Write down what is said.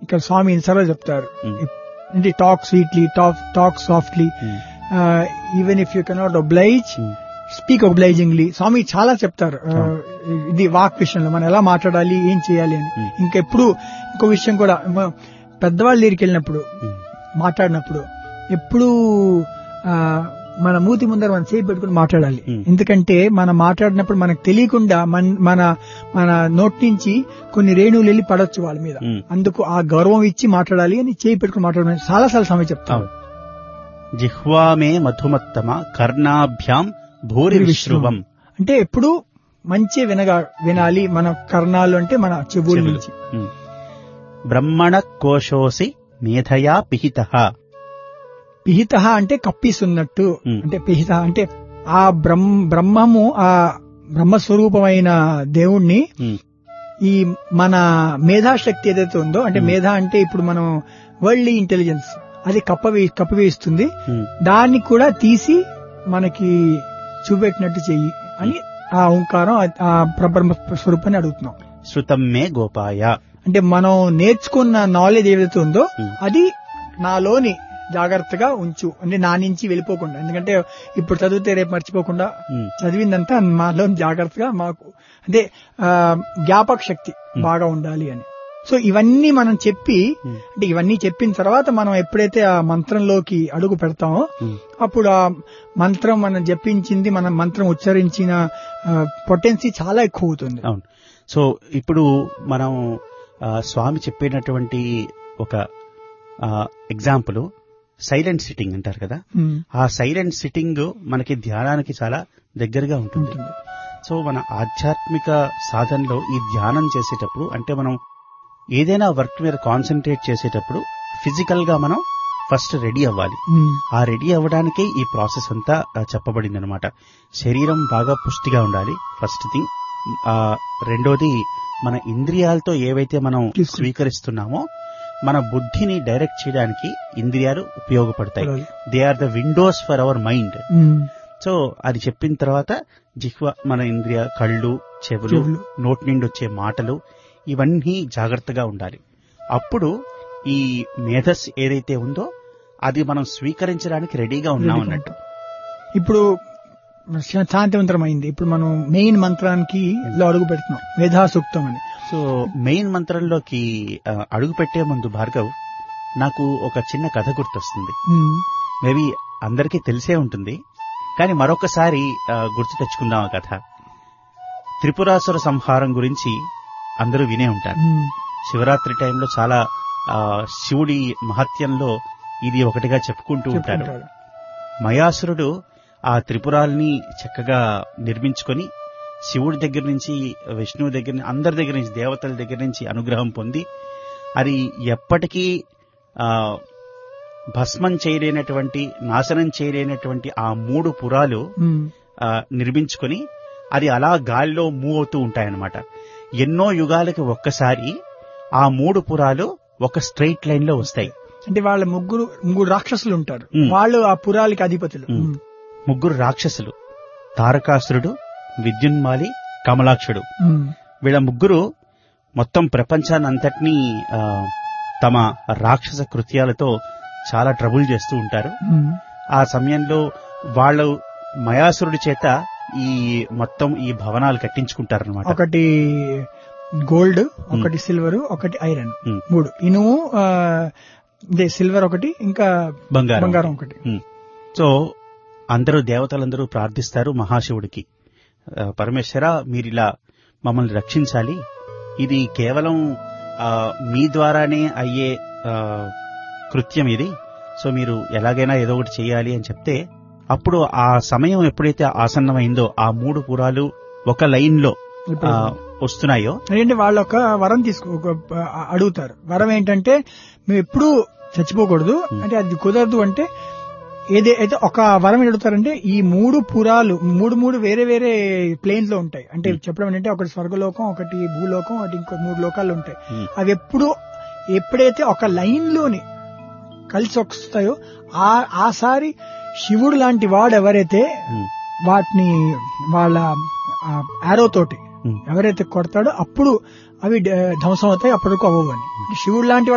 ఇక్కడ స్వామి ఇన్సర్లో చెప్తారు ఉమ్, అంటే talk sweetly talk talk softly um, even if you cannot oblige um, speak obligingly Swami చాలా చెప్తారు ఆ, ఇది వాక్ విషయంలో మనం ఎలా మాట్లాడాలి ఏం చేయాలి అని Hmm. ఇంకెప్పుడు ఇంకో విషయం కూడా మ- పెద్దవాళ్ళ దగ్గరికి వెళ్ళినప్పుడు ఉమ్, మాట్లాడినప్పుడు ఎప్పుడు ఆ, మన మూతి ముందర మనం చేయి పెట్టుకుని మాట్లాడాలి Hmm. ఎందుకంటే మనం మాట్లాడినప్పుడు మనకు తెలియకుండా మన మన మన నోటి నుంచి కొన్ని రేణువులు వెళ్ళి పడవచ్చు వాళ్ళ మీద ఉమ్. అందుకు ఆ గౌరవం ఇచ్చి మాట్లాడాలి అని చేయి పెట్టుకుని మాట్లాడమని చాలా సార్లు సమయం చెప్తాను అవును. జిహ్వా మే మధుమత్తమ కర్ణాభ్యాం భూరి విశ్రువం అంటే ఎప్పుడు మంచి వినగా వినాలి మన కర్ణాలు అంటే మన చెవుల చెవులు. నుంచి ఉమ్. బ్రహ్మణ కోశోసి మేధయా పిహిత పిహిత అంటే కప్పిస్తున్నట్టు ఉమ్. అంటే పిహిత అంటే ఆ బ్రహ్మ బ్రహ్మము ఆ బ్రహ్మస్వరూపమైన దేవుణ్ణి ఈ మన మేధాశక్తి ఏదైతే ఉందో అంటే ఉమ్. మేధ అంటే ఇప్పుడు మనం వరల్డ్ ఇంటెలిజెన్స్ అది కప్పవే కప్పివేస్తుంది దాన్ని కూడా తీసి మనకి చూపెట్టినట్టు చెయ్యి అని ఆ ఓంకారం ఆ- ఆ ప్రబ్రహ్మ స్వరూపాన్ని అడుగుతున్నాం శృతం మే గోపాయ అంటే మనం నేర్చుకున్న నాలెడ్జ్ ఏదైతే ఉందో ఉమ్. అది నాలోని జాగ్రత్తగా ఉంచు అంటే నా నుంచి వెళ్ళిపోకుండా ఎందుకంటే ఇప్పుడు చదివితే రేపు మర్చిపోకుండా ఉమ్, చదివిందంతా మాలో జాగ్రత్తగా మాకు అంటే ఆ, జ్ఞాపక శక్తి ఉమ్. బాగా ఉండాలి అని సో ఇవన్నీ మనం చెప్పి ఉమ్, అంటే ఇవన్నీ చెప్పిన తర్వాత మనం ఎప్పుడైతే ఆ మంత్రంలోకి అడుగు పెడతామో ఉమ్, అప్పుడు ఆ మంత్రం మనం జపించింది మన మంత్రం ఉచ్చరించిన పొటెన్సీ చాలా ఎక్కువ అవుతుంది అవును సో ఇప్పుడు మనం ఆ, స్వామి చెప్పినటువంటి ఒక ఎగ్జాంపుల్ సైలెంట్ సిట్టింగ్ అంటారు కదా ఉమ్, ఆ సైలెంట్ సిట్టింగ్ మనకి ధ్యానానికి చాలా దగ్గరగా ఉంటుంది ఉంటుంది సో మన ఆధ్యాత్మిక సాధనలో ఈ ధ్యానం చేసేటప్పుడు అంటే మనం ఏదైనా వర్క్ మీద కాన్సన్ట్రేట్ చేసేటప్పుడు ఫిజికల్ గా మనం ఫస్ట్ రెడీ అవ్వాలి ఉమ్, ఆ రెడీ అవ్వడానికే ఈ ప్రాసెస్ అంతా చెప్పబడింది అనమాట శరీరం బాగా పుష్టిగా ఉండాలి ఫస్ట్ థింగ్ ఆ రెండోది మన ఇంద్రియాలతో ఏవైతే మనం తీసుకు- స్వీకరిస్తున్నామో మన బుద్ధిని డైరెక్ట్ చేయడానికి ఇంద్రియాలు ఉపయోగపడతాయి పర్వాలేదు. They are the windows for our mind um, so అది చెప్పిన తర్వాత జిహ్వ మన ఇంద్రియ కళ్ళు చెవులు చెవులు. నోటి నుండి వచ్చే మాటలు ఇవన్నీ జాగ్రత్తగా ఉండాలి అప్పుడు ఈ మేధస్ ఏదైతే ఉందో అది మనం స్వీకరించడానికి రెడీగా ఉన్నాం అన్నట్టు ఇప్పుడు శా- శాంతివంతరం అయింది ఇప్పుడు మనం మెయిన్ మంత్రానికి లో అడుగు పెడుతున్నాం మేధా సూక్తం అని సో మెయిన్ మంత్రంలోకి ఆ, అడుగు పెట్టే ముందు భార్గవ్ నాకు ఒక చిన్న కథ గుర్తొస్తుంది ఉమ్, మేబీ అందరికీ తెలిసే ఉంటుంది కానీ మరొకసారి ఆ, గుర్తు తెచ్చుకుందాం ఆ కథ త్రిపురాసుర సంహారం గురించి అందరూ వినే ఉంటారు ఉమ్, శివరాత్రి టైంలో చాలా ఆ, శివుడి మహత్యంలో ఇది ఒకటిగా చెప్పుకుంటూ ఉంటారు చెప్పుకుంటారు మయాసురుడు ఆ త్రిపురాల్ని చక్కగా నిర్మించుకొని శివుడి దగ్గర నుంచి విష్ణువు దగ్గర నుంచి అందరి దగ్గర నుంచి దేవతల దగ్గర నుంచి అనుగ్రహం పొంది అది ఎప్పటికీ ఆ, భస్మం చేయలేనటువంటి నాశనం చేయలేనటువంటి ఆ మూడు పురాలు ఉమ్, ఆ, నిర్మించుకొని అది అలా గాలిలో మూవ్ అవుతూ ఉంటాయన్నమాట ఎన్నో యుగాలకి ఒక్కసారి ఆ మూడు పురాలు ఒక స్ట్రైట్ లైన్ లో వస్తాయి అంటే వాళ్ళ ముగ్గురు ముగ్గురు రాక్షసులు ఉంటారు ఉమ్. వాళ్ళు ఆ పురాలకి అధిపతులు ఉమ్. ఉమ్, ముగ్గురు రాక్షసులు తారకాసురుడు విద్యున్మాలి కమలాక్షుడు ఉమ్, వీళ్ళ ముగ్గురు మొత్తం ప్రపంచాన్ని అంతటినీ ఆ, తమ రాక్షస కృత్యాలతో చాలా ట్రబుల్ చేస్తూ ఉంటారు ఉమ్, ఆ సమయంలో వాళ్ళు మయాసురుడి చేత ఈ మొత్తం ఈ భవనాలు కట్టించుకుంటారనమాట ఒకటి గోల్డ్ ఒకటి సిల్వర్ ఒకటి ఐరన్ ఉమ్. మూడు ఇనుము ఆ, ఇదే సిల్వర్ ఒకటి ఇంకా బంగారం బంగారం ఒకటి ఉమ్. సో అందరూ దేవతలందరూ ప్రార్థిస్తారు మహాశివుడికి ఆ, పరమేశ్వర మీరిలా మమ్మల్ని రక్షించాలి ఇది కేవలం ఆ, మీ ద్వారానే అయ్యే ఆ, కృత్యం ఇది సో మీరు ఎలాగైనా ఏదో ఒకటి చేయాలి అని చెప్తే అప్పుడు ఆ సమయం ఎప్పుడైతే ఆసన్నమైందో ఆ మూడు పురాలు ఒక లైన్ లో ఇప్పుడు ఆ, వస్తున్నాయో ఏంటంటే వాళ్ళు ఒక వరం తీసుకో ఒక ఆ, అడుగుతారు వరం ఏంటంటే మేము ఎప్పుడూ చచ్చిపోకూడదు Hmm. అంటే అది కుదరదు అంటే ఏదే అయితే ఒక వరం ఏంటి అడుగుతారంటే ఈ మూడు పురాలు మూడు మూడు వేరే వేరే ప్లేన్స్ లో ఉంటాయి అంటే Hmm. చెప్పడం ఏంటంటే ఒకటి స్వర్గలోకం ఒకటి భూలోకం ఒకటి ఇంకో మూడు లోకాలు ఉంటాయి ఉమ్, అవి ఎప్పుడు ఎప్పుడైతే ఒక లైన్ లోని కలిసి వస్తాయో ఆ ఆసారి శివుడు లాంటి వాడు ఎవరైతే ఉమ్, వాటిని వాళ్ళ ఆరో తోటి ఉమ్. ఎవరైతే కొడతాడో అప్పుడు అవి డ- ధ్వంసం అవుతాయి అప్పటికి అవ్వవు అని శివుడు లాంటి వాడు